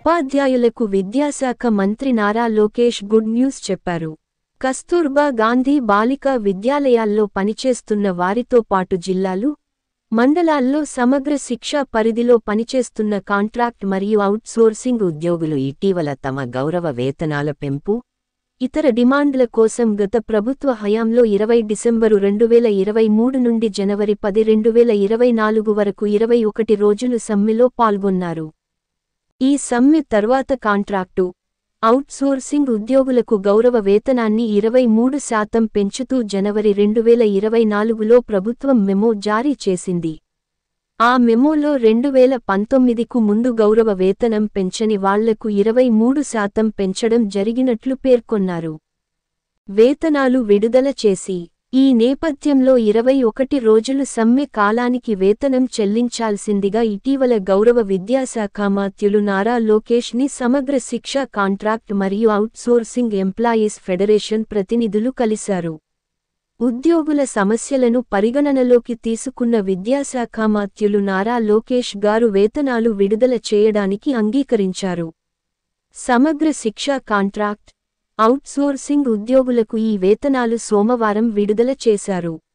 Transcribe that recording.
ఉపాధ్యాయులకు విద్యాశాఖ మంత్రి నారా లోకేష్ గుడ్ న్యూస్ చెప్పారు కస్తూర్బా గాంధీ బాలికా విద్యాలయాల్లో పనిచేస్తున్న వారితో పాటు జిల్లాలు మండలాల్లో సమగ్ర శిక్షా పరిధిలో పనిచేస్తున్న కాంట్రాక్ట్ మరియు అవుట్సోర్సింగ్ ఉద్యోగులు ఇటీవల తమ గౌరవ వేతనాల పెంపు ఇతర డిమాండ్ల కోసం గత ప్రభుత్వ హయాంలో ఇరవై డిసెంబరు రెండు వేల ఇరవై మూడు నుండి జనవరి పది రెండు వేల ఇరవై నాలుగు వరకు ఇరవై ఒకటి రోజులు సమ్మెలో పాల్గొన్నారు ఈ సమ్మె తర్వాత కాంట్రాక్టు అవుట్సోర్సింగ్ ఉద్యోగులకు గౌరవ వేతనాన్ని ఇరవై మూడు శాతం పెంచుతూ జనవరి రెండు వేల ఇరవై నాలుగులో ప్రభుత్వం మెమో జారీ చేసింది ఆ మెమోలో రెండు వేల పంతొమ్మిదికు ముందు గౌరవ వేతనం పెంచని వాళ్లకు ఇరవై మూడు శాతం పెంచడం జరిగినట్లు పేర్కొన్నారు వేతనాలు విడుదల చేసి ఈ నేపథ్యంలో ఇరవై ఒకటి రోజులు సమ్మె కాలానికి వేతనం చెల్లించాల్సిందిగా ఇటీవల గౌరవ విద్యాశాఖ మాత్యులు నారా లోకేష్ ని సమగ్ర శిక్ష కాంట్రాక్ట్ మరియు అవుట్సోర్సింగ్ ఎంప్లాయీస్ ఫెడరేషన్ ప్రతినిధులు కలిశారు ఉద్యోగుల సమస్యలను పరిగణనలోకి తీసుకున్న విద్యాశాఖ మాత్యులు నారా లోకేష్ గారు వేతనాలు విడుదల చేయడానికి అంగీకరించారు సమగ్ర శిక్ష కాంట్రాక్ట్ అవుట్సోర్సింగ్ ఉద్యోగులకు ఈ వేతనాలు సోమవారం విడుదల చేశారు